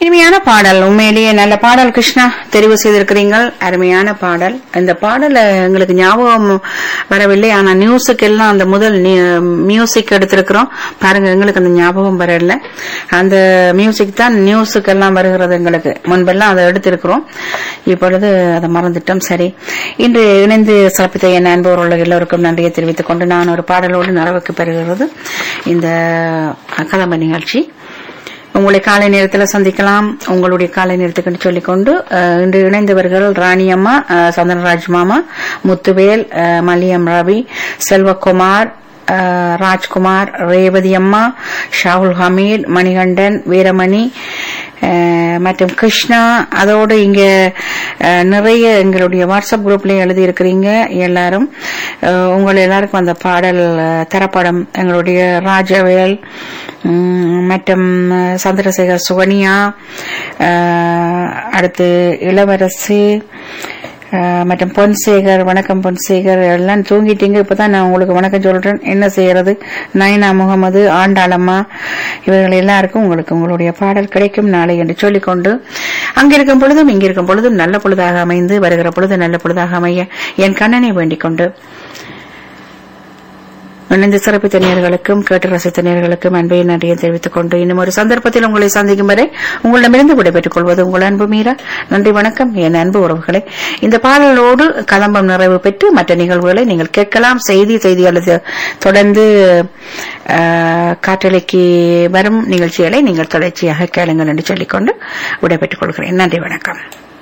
இனிமையான பாடல் உண்மையிலேயே நல்ல பாடல் கிருஷ்ணா தெரிவு செய்திருக்கிறீர்கள் அருமையான பாடல் இந்த பாடல எங்களுக்கு ஞாபகம் வரவில்லை ஆனா நியூஸுக்கு எல்லாம் அந்த முதல் மியூசிக் எடுத்திருக்கிறோம் பாருங்க எங்களுக்கு அந்த ஞாபகம் வரல அந்த மியூசிக் தான் நியூஸுக்கு எல்லாம் வருகிறது எங்களுக்கு முன்பெல்லாம் அதை எடுத்திருக்கிறோம் இப்பொழுது அதை மறந்துட்டோம் சரி இன்று இணைந்து சிறப்பித்த என் அன்பவர்கள் எல்லோருக்கும் நன்றியை தெரிவித்துக் கொண்டு நான் ஒரு பாடலோடு நிறைவுக்கு பெறுகிறது இந்த கதம்ப நிகழ்ச்சி உங்களை காலை நேரத்தில் சந்திக்கலாம் உங்களுடைய காலை நேரத்துக்கு சொல்லிக்கொண்டு அஹ், இன்று இணைந்தவர்கள் ராணியம்மா அஹ், சந்தனராஜ் மாமா முத்துவேல் அஹ், மல்லியம் ரவி செல்வகுமார் அஹ், ராஜ்குமார் ரேவதி அம்மா ஷாகுல் ஹமீத் மணிகண்டன் வீரமணி அஹ், மற்றும் கிருஷ்ணா அதோடு இங்க அஹ், நிறைய எங்களுடைய வாட்ஸ்அப் குரூப்ல எழுதி இருக்கிறீங்க எல்லாரும் அஹ், உங்கள் எல்லாருக்கும் அந்த பாடல் அஹ், தரப்படம் எங்களுடைய ராஜவேல் உம், மற்றும் அஹ், சந்திரசேகர் சுகனியா அஹ், அடுத்து இளவரசி அஹ், மற்றும் பொன்சேகர் வணக்கம் பொன்சேகர் எல்லாம் தூங்கிட்டீங்க இப்பதான் நான் உங்களுக்கு வணக்கம் சொல்றேன் என்ன செய்யறது நயனா முகமது ஆண்டாளம்மா இவர்கள் எல்லாருக்கும் உங்களுக்கு உங்களுடைய பாடல் கிடைக்கும் நாளை என்று சொல்லிக்கொண்டு அங்கிருக்கும் பொழுதும் இங்கிருக்கும் பொழுதும் நல்ல பொழுதாக அமைந்து வருகிற பொழுது நல்ல பொழுதாக அமைய என் கண்ணனை வேண்டிக் கொண்டு இணைந்து சிறப்பித்த நேர்களுக்கும் கேட்டு ரசித்த நேர்களுக்கும் அன்பை நன்றியை தெரிவித்துக் கொண்டு இன்னும் ஒரு சந்தர்ப்பத்தில் உங்களை சந்திக்கும் வரை உங்களிடமிருந்து விடைபெற்றுக் கொள்வது உங்கள் அன்பு மீரா நன்றி வணக்கம் என் அன்பு உறவுகளே இந்த பாடலோடு கலம்பம் நிறைவு பெற்று மற்ற நிகழ்வுகளை நீங்கள் கேட்கலாம் செய்தி செய்தி அல்லது தொடர்ந்து ஆஹ், காற்றலைக்கு வரும் நிகழ்ச்சிகளை நீங்கள் தொடர்ச்சியாக கேளுங்கள் என்று சொல்லிக்கொண்டு விடைபெற்றுக் கொள்கிறேன் நன்றி வணக்கம்